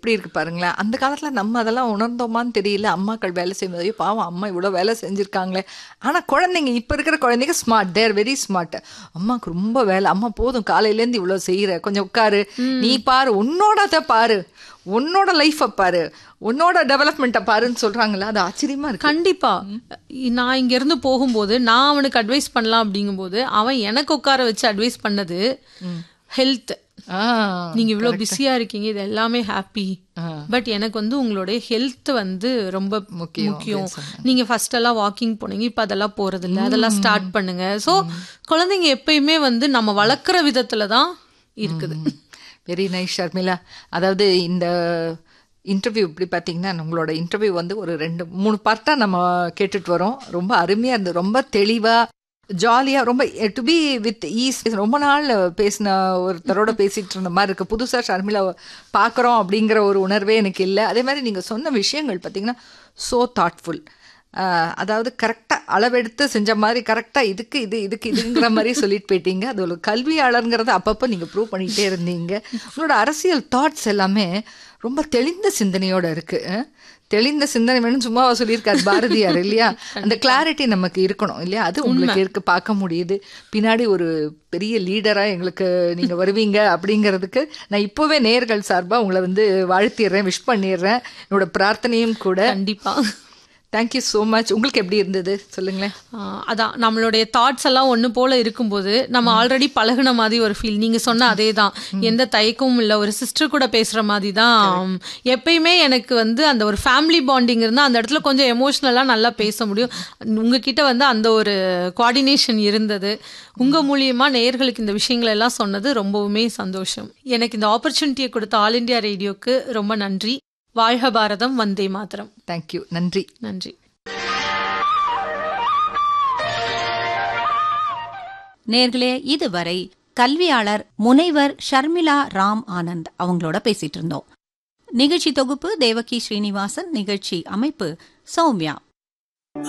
எப்படி இருக்கு பாருங்களேன் அந்த காலத்துல நம்ம அதெல்லாம் உணர்ந்தோமான்னு தெரியல அம்மாக்கள் வேலை செய்யும்போது "ஐயோ, பாவம் அம்மா இவ்வளவு வேலை செஞ்சிருக்காங்களே ஆனா குழந்தைங்க இப்ப இருக்கிற குழந்தைங்க ஸ்மார்ட் தேர் வெரி ஸ்மார்ட் அம்மாக்கு ரொம்ப வேலை அம்மா போதும் காலையில இருந்து இவ்வளவு செய்யற கொஞ்சம் உட்காரு நீ பாரு உன்னோடத பாரு உன்னோட லைஃப்பை பாரு உன்னோட டெவலப்மெண்ட்டை பாருன்னு சொல்றாங்களா அது ஆச்சரியமா இருக்கு கண்டிப்பா நான் இங்க இருந்து போகும்போது நான் அவனுக்கு அட்வைஸ் பண்ணலாம் அப்படிங்கும்போது அவன் எனக்கு உட்கார வச்சு அட்வைஸ் பண்ணது ஹெல்த் ஆ, நீங்க இவ்வளவு பிஸியா இருக்கீங்க இது எல்லாமே ஹாப்பி பட் எனக்கு வந்து உங்களுடைய ஹெல்த் வந்து ரொம்ப முக்கியம் முக்கியம் நீங்க ஃபர்ஸ்ட் எல்லாம் வாக்கிங் போனீங்க இப்ப அதெல்லாம் போறது இல்ல அதெல்லாம் ஸ்டார்ட் பண்ணுங்க சோ குழந்தைங்க எப்பயுமே வந்து நம்ம வளர்க்குற விதத்துல தான் இருக்குது வெரி நைஸ் ஷர்மிளா அதாவது இந்த இன்டர்வியூ இப்படி பார்த்தீங்கன்னா உங்களோட இன்டர்வியூ வந்து ஒரு ரெண்டு மூணு பார்ட்டாக நம்ம கேட்டுட்டு வரோம் ரொம்ப அருமையாக இருந்தது ரொம்ப தெளிவாக ஜாலியாக ரொம்ப டு பி வித் ஈஸ் ரொம்ப நாள் பேசின ஒருத்தரோட பேசிட்டு இருந்த மாதிரி இருக்கு புதுசாக ஷர்மிளா பார்க்குறோம் அப்படிங்கிற ஒரு உணர்வே எனக்கு இல்லை அதே மாதிரி நீங்கள் சொன்ன விஷயங்கள் பார்த்தீங்கன்னா ஸோ தாட்ஃபுல் அதாவது கரெக்டாக அளவெடுத்து செஞ்ச மாதிரி கரெக்டாக இதுக்கு இது இதுக்கு இதுங்கிற மாதிரி சொல்லிட்டு போயிட்டீங்க அது ஒரு கல்வியாளருங்கிறத அப்பப்போ நீங்கள் ப்ரூவ் பண்ணிகிட்டே இருந்தீங்க உங்களோட அரசியல் தாட்ஸ் எல்லாமே ரொம்ப தெளிந்த சிந்தனையோட இருக்கு அஹ். தெளிந்த சிந்தனை வேணும் சும்மாவா சொல்லியிருக்காரு பாரதியார் இல்லையா அந்த கிளாரிட்டி நமக்கு இருக்கணும் இல்லையா அது உங்களுக்கு இருக்கு பார்க்க முடியுது பின்னாடி ஒரு பெரிய லீடரா எங்களுக்கு நீங்க வருவீங்க அப்படிங்கிறதுக்கு நான் இப்போவே நேர்கள் சார்பா உங்களை வந்து வாழ்த்திடுறேன் விஷ் பண்ணிடுறேன் என்னோட பிரார்த்தனையும் கூட கண்டிப்பா தேங்க்யூ ஸோ மச் உங்களுக்கு எப்படி இருந்தது சொல்லுங்களேன் ஆஹ் அதான் நம்மளுடைய தாட்ஸ் எல்லாம் ஒண்ணு போல இருக்கும்போது நம்ம ஆல்ரெடி பழகுன மாதிரி ஒரு ஃபீல் நீங்க சொன்ன அதே தான் எந்த தயக்கமும் இல்ல ஒரு சிஸ்டர் கூட பேசுற மாதிரி தான் எப்பயுமே எனக்கு வந்து அந்த ஒரு ஃபேமிலி பாண்டிங் இருந்தா அந்த இடத்துல கொஞ்சம் எமோஷ்னலா நல்லா பேச முடியும் உங்ககிட்ட வந்து அந்த ஒரு கோஆர்டினேஷன் இருந்தது உங்க மூலியமா நேயர்களுக்கு இந்த விஷயங்கள் எல்லாம் சொன்னது ரொம்பவுமே சந்தோஷம் எனக்கு இந்த ஆப்பர்ச்சுனிட்டியை கொடுத்த ஆல் இந்தியா ரேடியோக்கு ரொம்ப நன்றி வாழ்க பாரதம் வந்தே மாதரம் தேங்க்யூ நன்றி நன்றி நேர்களே இதுவரை கல்வியாளர் முனைவர் ஷர்மிளா ராம் ஆனந்த் அவங்களோட பேசிட்டு இருந்தோம் நிகழ்ச்சி தொகுப்பு தேவகி ஸ்ரீனிவாசன் நிகழ்ச்சி அமைப்பு சௌமியா